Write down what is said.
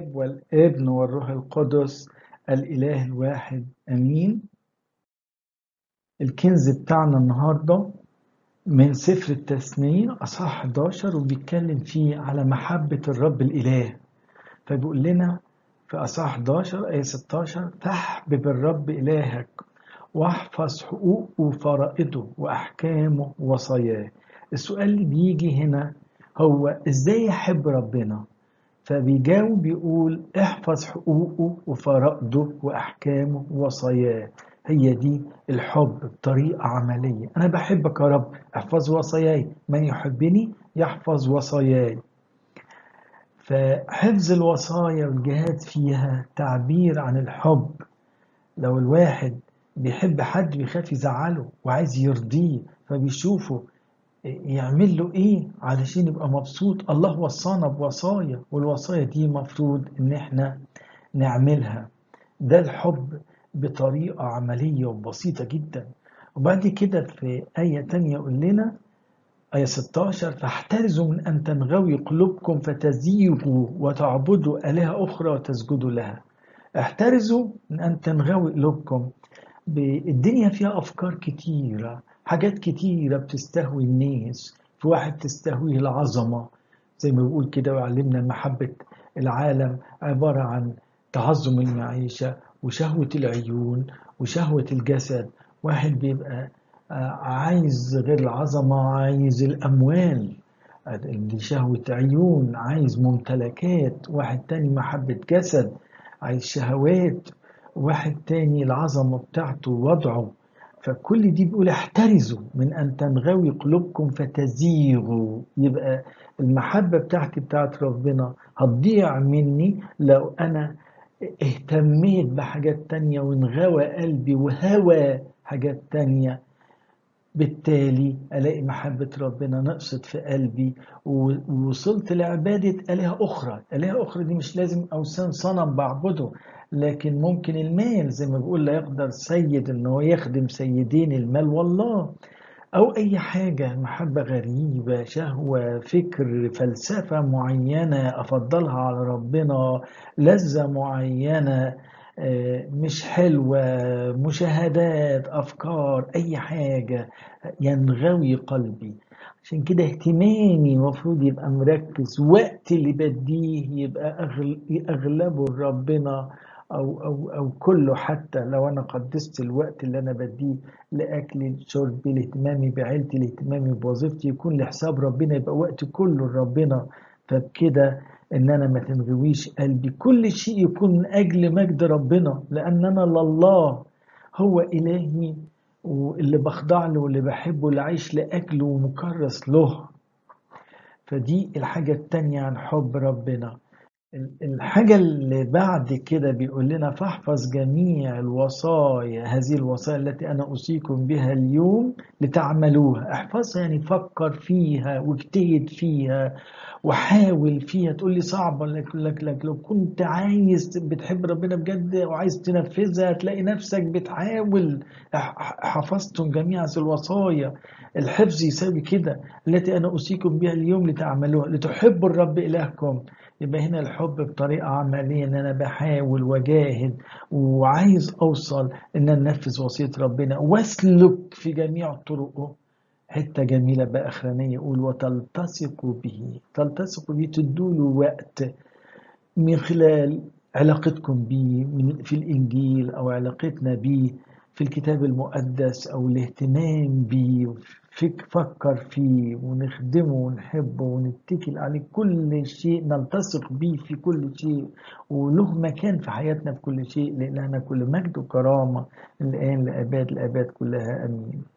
الآب والابن والروح القدس الإله الواحد أمين الكنز بتاعنا النهاردة من سفر التثنية أصحاح 11 وبيتكلم فيه على محبة الرب الإله فبيقول لنا في أصحاح 11 آية 16 فاحبب الرب إلهك واحفظ حقوقه وفرائضه وأحكامه ووصاياه السؤال اللي بيجي هنا هو إزاي يحب ربنا فبيجاوب بيقول احفظ حقوقه وفرائضه وأحكامه ووصاياه هي دي الحب بطريقة عملية أنا بحبك يا رب احفظ وصاياي من يحبني يحفظ وصاياي فحفظ الوصايا والجهاد فيها تعبير عن الحب لو الواحد بيحب حد بيخاف يزعله وعايز يرضيه فبيشوفه يعمل له ايه علشان يبقى مبسوط الله وصانا بوصايا والوصايا دي مفروض ان احنا نعملها ده الحب بطريقة عملية وبسيطة جدا وبعد كده في آية تانية يقول لنا آية 16 فاحترزوا من أن تنغوي قلوبكم فتزيغوا وتعبدوا آلهة أخرى وتسجدوا لها احترزوا من أن تنغوي قلوبكم الدنيا فيها أفكار كتيرة حاجات كتيرة بتستهوي الناس في واحد تستهويه العظمة زي ما بيقول كده وعلمنا محبة العالم عبارة عن تعظم المعيشة وشهوة العيون وشهوة الجسد واحد بيبقى عايز غير العظمة عايز الأموال دي شهوة عيون عايز ممتلكات واحد تاني محبة جسد عايز شهوات واحد تاني العظمة بتاعته وضعه فكل دي بيقول احترزوا من أن تنغوي قلوبكم فتزيغوا يبقى المحبة بتاعتي بتاعت ربنا هتضيع مني لو أنا اهتميت بحاجات تانية وانغوى قلبي وهوى حاجات تانية بالتالي ألاقي محبة ربنا نقصت في قلبي ووصلت لعبادة آلهة أخرى آلهة أخرى دي مش لازم أوثان صنم بعبده لكن ممكن المال زي ما بيقول لا يقدر سيد ان هو يخدم سيدين المال والله او اي حاجة محبة غريبة شهوة فكر فلسفة معينة افضلها على ربنا لذة معينة مش حلوة مشاهدات افكار اي حاجة ينغوي قلبي عشان كده اهتمامي المفروض يبقى مركز وقت اللي بديه يبقى اغلبه لربنا أو, أو, أو كله حتى لو أنا قدست الوقت اللي أنا بديه لأكلي لشربي لاهتمامي بعيلتي لاهتمامي بوظيفتي يكون لحساب ربنا يبقى وقت كله لربنا فبكده إن أنا ما تنغويش قلبي كل شيء يكون من أجل مجد ربنا لأن أنا لله هو إلهي واللي بخضع له واللي بحبه اللي عايش لأجله ومكرس له فدي الحاجة التانية عن حب ربنا الحاجة اللي بعد كده بيقول لنا فاحفظ جميع الوصايا هذه الوصايا التي أنا أوصيكم بها اليوم لتعملوها احفظها يعني فكر فيها واجتهد فيها وحاول فيها تقول لي صعبة لك, لك, لك لو كنت عايز بتحب ربنا بجد وعايز تنفذها تلاقي نفسك بتحاول حفظتم جميع هذه الوصايا الحفظ يساوي كده التي أنا أوصيكم بها اليوم لتعملوها لتحبوا الرب إلهكم يبقى هنا الحب بطريقة عملية ان انا بحاول واجاهد وعايز اوصل ان انا انفذ وصية ربنا واسلك في جميع طرقه حتة جميلة بقى اخرانية يقول وتلتصقوا به تلتصقوا به تدوله وقت من خلال علاقتكم بيه في الانجيل او علاقتنا بيه في الكتاب المقدس او الاهتمام بيه فكر فيه ونخدمه ونحبه ونتكل عليه كل شيء نلتصق بيه في كل شيء وله مكان في حياتنا في كل شيء لأننا كل مجد وكرامة الآن لأباد الآباد كلها أمين